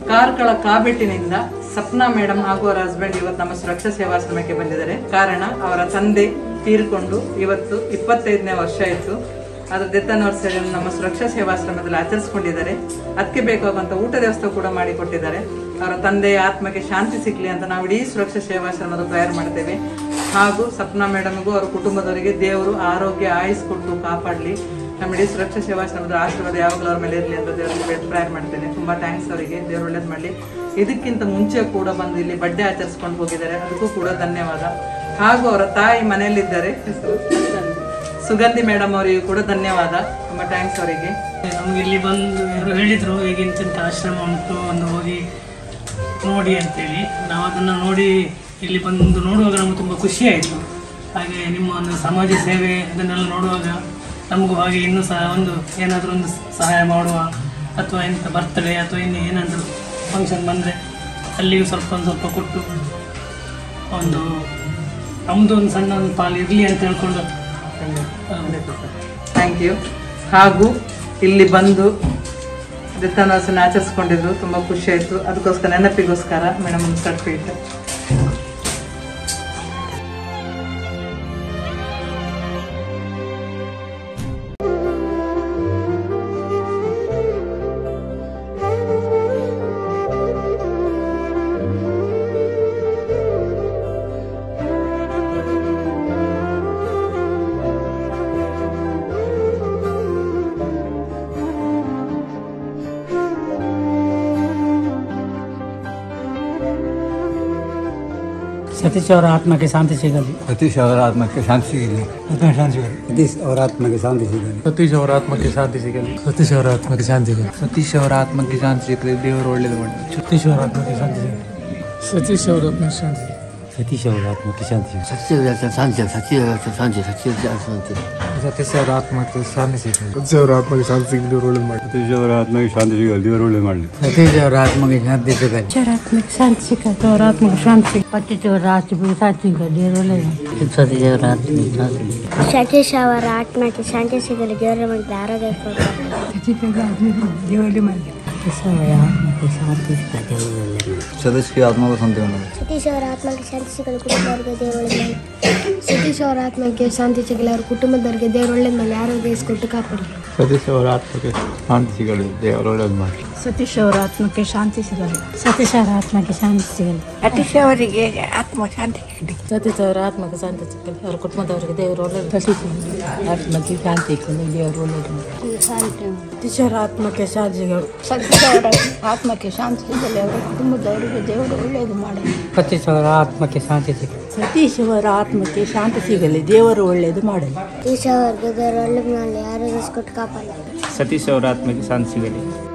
Karkala ಕಾಬೆಟ್ಟಿನಿಂದ Sapna madam ಹಾಗೂ ಅವರ husband ಇವತ್ತು ನಮ್ಮ ಸುರಕ್ಷಾ ಸೇವಾಶ್ರಮಕ್ಕೆ ಬಂದಿದ್ದಾರೆ ಕಾರಣ ಅವರ ತಂದೆ ತೀರಿಕೊಂಡು ಇವತ್ತು ಇಪ್ಪತ್ತೈದನೇ ವರ್ಷ ಆಯಿತು ಅದರ ಡೆತ್ ಅನಿವರ್ಸರಿಯನ್ನು ನಮ್ಮ ಸುರಕ್ಷಾ ಸೇವಾಶ್ರಮದಲ್ಲಿ ಆಚರಿಸ್ಕೊಂಡಿದ್ದಾರೆ ಅದಕ್ಕೆ ಬೇಕಾಗುವಂತ ಊಟ ವ್ಯವಸ್ಥೆ ಕೂಡ ಮಾಡಿಕೊಟ್ಟಿದ್ದಾರೆ ಅವರ ತಂದೆಯ ಆತ್ಮಕ್ಕೆ ಶಾಂತಿ ಸಿಗ್ಲಿ ಅಂತ ನಾವು ಇಡೀ ಸುರಕ್ಷಾ ಸೇವಾಶ್ರಮದ ಪ್ರೇಯರ್ ಮಾಡ್ತೇವೆ ಹಾಗೂ ಸಪ್ನಾ ಮೇಡಮ್ಗೂ ಅವರ ಕುಟುಂಬದವರಿಗೆ ದೇವರು ಆರೋಗ್ಯ ಆಯುಸ್ ಕೊಟ್ಟು ಕಾಪಾಡಲಿ ನಮ್ಮ ಇಡೀ ಸುರಕ್ಷಾ ಸೇವಾಶ್ರಮದ ಆಶೀರ್ವಾದ ಯಾವಾಗಲೂ ಅವ್ರ ಮೇಲೆ ಇರಲಿ ಅಂತ ದೇವರಿಗೆ ಪ್ರೇಯರ್ ಮಾಡ್ತೇನೆ ತುಂಬಾ ಥ್ಯಾಂಕ್ಸ್ ಅವರಿಗೆ ದೇವರು ಒಳ್ಳೇದು ಮಾಡಲಿ ಇದಕ್ಕಿಂತ ಮುಂಚೆ ಕೂಡ ಬಂದು ಇಲ್ಲಿ ಬಡ್ಡೆ ಆಚರಿಸ್ಕೊಂಡು ಹೋಗಿದ್ದಾರೆ ಅದಕ್ಕೂ ಕೂಡ ಧನ್ಯವಾದ ಹಾಗೂ ಅವರ ತಾಯಿ ಮನೆಯಲ್ಲಿದ್ದಾರೆ ಹೆಸರು ಸುಗಂಧಿ ಮೇಡಮ್ ಅವರಿಗೂ ಕೂಡ ಧನ್ಯವಾದ ತುಂಬಾ ಥ್ಯಾಂಕ್ಸ್ ಅವರಿಗೆ ನಮ್ಗೆ ಇಲ್ಲಿ ಬಂದು ಯಾರು ಹೇಳಿದ್ರು ಈಗ ಇಂತಿಂಥ ಆಶ್ರಮ ಉಂಟು ಒಂದು ಹೋಗಿ ನೋಡಿ ಅಂತೇಳಿ ನಾವು ಅದನ್ನು ನೋಡಿ ಇಲ್ಲಿ ಬಂದು ನೋಡುವಾಗ ನಮಗೆ ತುಂಬ ಖುಷಿ ಆಯಿತು ಹಾಗೆ ನಿಮ್ಮ ಒಂದು ಸಮಾಜ ಸೇವೆ ಅದನ್ನೆಲ್ಲ ನೋಡುವಾಗ ನಮಗೂ ಹಾಗೆ ಇನ್ನೂ ಸಹ ಒಂದು ಏನಾದರೂ ಒಂದು ಸಹಾಯ ಮಾಡುವ ಅಥವಾ ಎಂಥ ಬರ್ತಡೇ ಅಥವಾ ಇನ್ನು ಏನಾದರೂ ಫಂಕ್ಷನ್ ಬಂದರೆ ಅಲ್ಲಿಯೂ ಸ್ವಲ್ಪ ಒಂದು ಸ್ವಲ್ಪ ಕೊಟ್ಟು ಒಂದು ನಮ್ಮದು ಒಂದು ಸಣ್ಣ ಒಂದು ಪಾಲು ಇರಲಿ ಅಂತ ಹೇಳ್ಕೊಂಡು ಥ್ಯಾಂಕ್ ಯು ಹಾಗೂ ಇಲ್ಲಿ ಬಂದು ಡೆತ್ತನವರ್ಸನ್ನ ಆಚರಿಸ್ಕೊಂಡಿದ್ರು ತುಂಬ ಖುಷಿ ಆಯಿತು ಅದಕ್ಕೋಸ್ಕರ ನೆನಪಿಗೋಸ್ಕರ ಮೇಡಮ್ ಒಂದು ಸರ್ಟಿಫಿಕೇಟ್ ಸತೀಶ್ ಅವರ ಆತ್ಮಕ್ಕೆ ಶಾಂತಿ ಸಿಗಲಿ ಸತೀಶ್ ಅವರ ಆತ್ಮಕ್ಕೆ ಶಾಂತಿ ಸಿಗಲಿ ಸತೀಶ್ ಅವರ ಆತ್ಮಕ್ಕೆ ಶಾಂತಿ ಸಿಗಲಿ ಸತೀಶ್ ಅವರ ಆತ್ಮಕ್ಕೆ ಶಾಂತಿ ಸಿಗಲಿ ಸತೀಶ್ ಅವರ ಆತ್ಮಕ್ಕೆ ಶಾಂತಿ ಸಿಗಲಿ ಸತೀಶ್ ಅವರ ಆತ್ಮಕ್ಕೆ ಶಾಂತಿ ಸಿಗಲಿ ದೇವರು ಒಳ್ಳೇದು ಮಾಡಿ ಸತೀಶ್ ಅವರ ಆತ್ಮಕ್ಕೆ ಶಾಂತಿ ಸಿಗಲಿ ಸತೀಶ್ ಅವರ ಆತ್ಮಕ್ಕೆ ಶಾಂತಿ ಸತೀಶ್ ಅವರ ಆತ್ಮಕ್ಕೆ ಶಾಂತಿ ಸಿಗಲಿ ಸತೀಶ್ ಅವರ ಆತ್ಮಕ್ಕೆ ಶಾಂತಿ ಸಿಗಲಿ ಸತೀಶ್ ಅವರ ಆತ್ಮಕ್ಕೆ ಶಾಂತಿ ಸಿಗಲಿ ದೇವರು ಒಳ್ಳೇದು ಮಾಡಿ ಸತೀಶ್ ಅವರ ಆತ್ಮಕ್ಕೆ ಶಾಂತಿ ಸಿಗಲಿ ದೇವರು ಒಳ್ಳೇದು ಮಾಡಲಿ ಸತೀಶ್ ಅವರ ಆತ್ಮಕ್ಕೆ ಶಾಂತಿ ಸಿಗಲಿ ಸತೀಶ್ ಅವರ ಆತ್ಮಕ್ಕೆ ಶಾಂತಿ ಸತೀಶ್ ಅವರ ಆತ್ಮಕ್ಕೆ ಶಾಂತಿ ಸಿಗಲಿ ದೇವರ ಮಧ್ಯೆ ಆರೋಗ್ಯ ಕೊಡಲಿ ಸದಸ್ಯ ಆತ್ಮಕ್ಕೆ ಶಾಂತಿ ಮಾಡಲಿ ಸತೀಶ್ ಅವರ ಆತ್ಮಕ್ಕೆ ಶಾಂತಿ ಸಿಗಲಿ ಕುಟುಂಬದವರಿಗೆ ದೇವರು ಒಳ್ಳೆಯದು ಸತೀಶ್ ಅವರ ಆತ್ಮಕ್ಕೆ ಶಾಂತಿ ಸಿಗಲಿ ಅವ್ರ ಕುಟುಂಬದವರಿಗೆ ದೇವರು ಒಳ್ಳೆಯ ಮೇಲೆ ಆರೋಗ್ಯ ಇಸ್ಕೊಟ್ಟು ಕಾಪಾಡಲಿ ಸತೀಶ್ ಅವರ ಆತ್ಮಕ್ಕೆ ಶಾಂತಿ ಸಿಗಲಿ ದೇವರು ಒಳ್ಳೇದು ಮಾಡಲಿ ಸತೀಶ್ ಅವರ ಆತ್ಮಕ್ಕೆ ಶಾಂತಿ ಸಿಗಲಿ ಸತೀಶ್ ಅವರ ಆತ್ಮಕ್ಕೆ ಶಾಂತಿ ಸಿಗಲಿ ಸತೀಶ್ ಅವರಿಗೆ ಆತ್ಮ ಶಾಂತಿ ಸಿಗಲಿ ಸತೀಶ್ ಅವರ ಆತ್ಮಕ್ಕೆ ಶಾಂತಿ ಸಿಗಲಿ ಅವರ ಕುಟುಂಬದವರಿಗೆ ದೇವರು ಒಳ್ಳೆಯದು ಆತ್ಮಕ್ಕೆ ಶಾಂತಿ ಸಿಗಲಿ ದೇವರು ಒಳ್ಳೆಯದು ಸತೀಶ್ ಅವರ ಆತ್ಮಕ್ಕೆ ಶಾಂತಿ ಸಿಗಲಿ ಸತೀಶ್ ಅವರ ಆತ್ಮಕ್ಕೆ ಶಾಂತಿ ಸಿಗಲಿ ಅವರ ಕುಟುಂಬದವರಿಗೆ ದೇವರು ಒಳ್ಳೆಯದು ಮಾಡಲಿ ಸತೀಶ್ ಅವರ ಆತ್ಮಕ್ಕೆ ಶಾಂತಿ ಸಿಗಲಿ ಸತೀಶ್ ಅವರ ಆತ್ಮಕ್ಕೆ ಶಾಂತಿ ಸಿಗಲಿ ದೇವರು ಒಳ್ಳೆಯದು ಮಾಡಲಿ ಸತೀಶ್ ಅವರಿಗೆ ದೇವರು ಒಳ್ಳೆಯ ಮೇಲೆ ಆರೋಗ್ಯ ಇಸ್ಕೊಟ್ಟು ಕಾಪಾಡಲಿ ಸತೀಶ್ ಅವರ ಆತ್ಮಕ್ಕೆ ಶಾಂತಿ ಸಿಗಲಿ